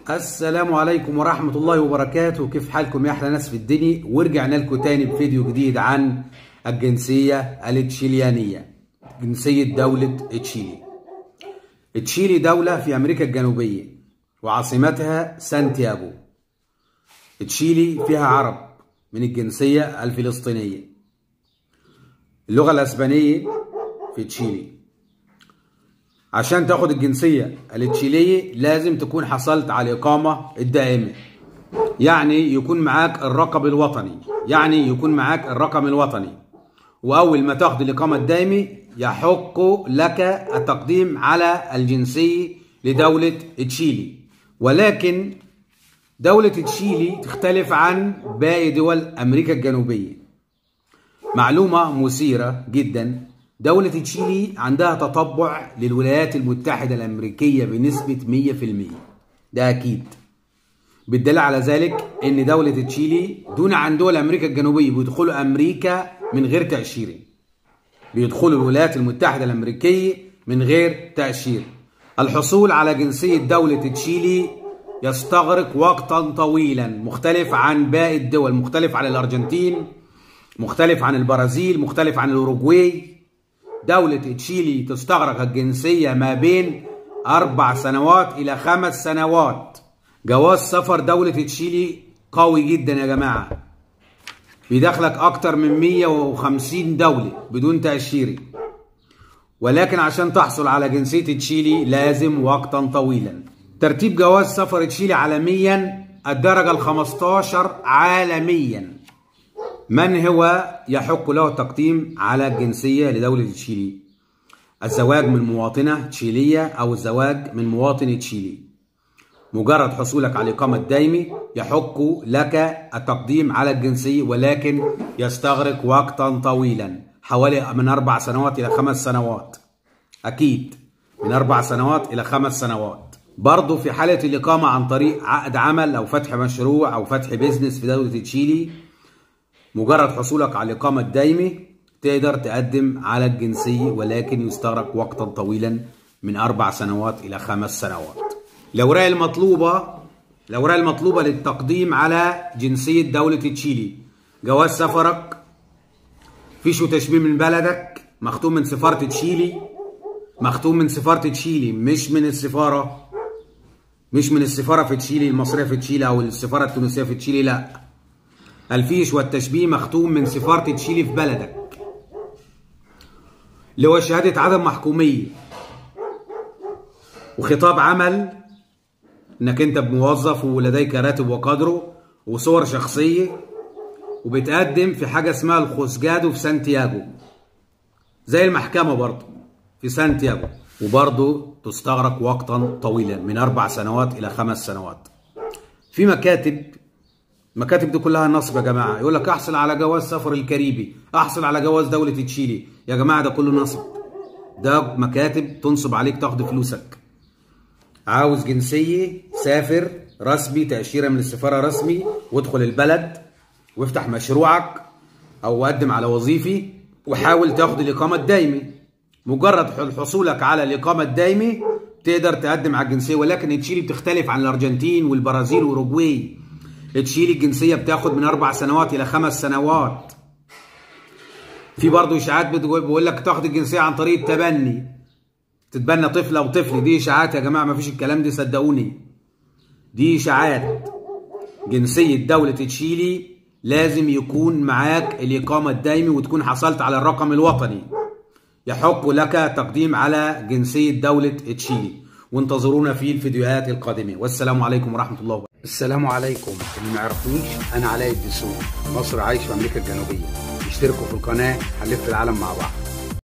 السلام عليكم ورحمة الله وبركاته كيف حالكم يا أحلى ناس في الدنيا ورجعنا لكم تاني بفيديو جديد عن الجنسية التشيليانية جنسية دولة تشيلي تشيلي دولة في أمريكا الجنوبية وعاصمتها سانتياغو تشيلي فيها عرب من الجنسية الفلسطينية اللغة الأسبانية في تشيلي عشان تاخد الجنسية التشيلية لازم تكون حصلت على الإقامة الدائمة يعني يكون معاك الرقم الوطني يعني يكون معاك الرقم الوطني وأول ما تاخد الإقامة الدائمة يحق لك التقديم على الجنسية لدولة تشيلي ولكن دولة تشيلي تختلف عن باقي دول أمريكا الجنوبية معلومة مثيرة جدا دولة تشيلي عندها تطبع للولايات المتحدة الأمريكية بنسبة 100% ده أكيد بالدليل على ذلك ان دولة تشيلي دون عن دول امريكا الجنوبية بيدخلوا امريكا من غير تأشيرة بيدخلوا الولايات المتحدة الامريكية من غير تأشيرة الحصول على جنسية دولة تشيلي يستغرق وقتا طويلا مختلف عن باقي الدول مختلف عن الارجنتين مختلف عن البرازيل مختلف عن الاوروغواي دولة تشيلي تستغرق الجنسية ما بين أربع سنوات إلى خمس سنوات جواز سفر دولة تشيلي قوي جدا يا جماعة بيدخلك أكتر من 150 دولة بدون تأشيرة ولكن عشان تحصل على جنسية تشيلي لازم وقتا طويلا ترتيب جواز سفر تشيلي عالميا الدرجة ال 15 عالميا من هو يحق له التقديم على الجنسية لدولة تشيلي الزواج من مواطنة تشيلية أو الزواج من مواطن تشيلي مجرد حصولك على الإقامة الدائمة يحق لك التقديم على الجنسية ولكن يستغرق وقتا طويلا حوالي من أربع سنوات إلى خمس سنوات أكيد من أربع سنوات إلى خمس سنوات برضه في حالة الإقامة عن طريق عقد عمل أو فتح مشروع أو فتح بيزنس في دولة تشيلي مجرد حصولك على الإقامة الدائمة تقدر تقدم على الجنسية ولكن يستغرق وقتا طويلا من أربع سنوات إلى خمس سنوات الأوراق المطلوبة الأوراق المطلوبة للتقديم على جنسية دولة تشيلي جواز سفرك فيش تشبيه من بلدك مختوم من سفارة تشيلي مختوم من سفارة تشيلي مش من السفارة مش من السفارة في تشيلي المصرية في تشيلي أو السفارة التونسية في تشيلي لأ الفيش والتشبيه مختوم من سفارة تشيلي في بلدك اللي هو شهادة عدم محكومية وخطاب عمل انك انت موظف ولديك راتب وقدره وصور شخصية وبتقدم في حاجة اسمها الخوسجادو في سانتياغو زي المحكمة برضه في سانتياغو وبرضه تستغرق وقتا طويلا من أربع سنوات إلى خمس سنوات في مكاتب المكاتب دي كلها نصب يا جماعه يقول لك احصل على جواز سفر الكاريبي احصل على جواز دوله تشيلي يا جماعه ده كله نصب ده مكاتب تنصب عليك تاخد فلوسك عاوز جنسيه سافر رسمي تاشيره من السفاره رسمي وادخل البلد وافتح مشروعك او قدم على وظيفي وحاول تاخد الاقامه الدائمه مجرد حصولك على الاقامه الدائمه تقدر تقدم على الجنسيه ولكن تشيلي بتختلف عن الارجنتين والبرازيل واوروجواي تشيل الجنسية بتاخد من أربع سنوات إلى خمس سنوات في برضه إشاعات بتقول لك تاخد الجنسية عن طريق التبني تتبنى طفل أو طفل دي إشاعات يا جماعة مفيش الكلام ده صدقوني دي إشاعات جنسية دولة تشيلي لازم يكون معاك الإقامة الدائمة وتكون حصلت على الرقم الوطني يحق لك تقديم على جنسية دولة تشيلي وانتظرونا في الفيديوهات القادمة والسلام عليكم ورحمة الله وبركاته السلام عليكم اللي ما يعرفونيش انا علاء الدسوق مصر عايش في امريكا الجنوبيه اشتركوا في القناه هنلف العالم مع بعض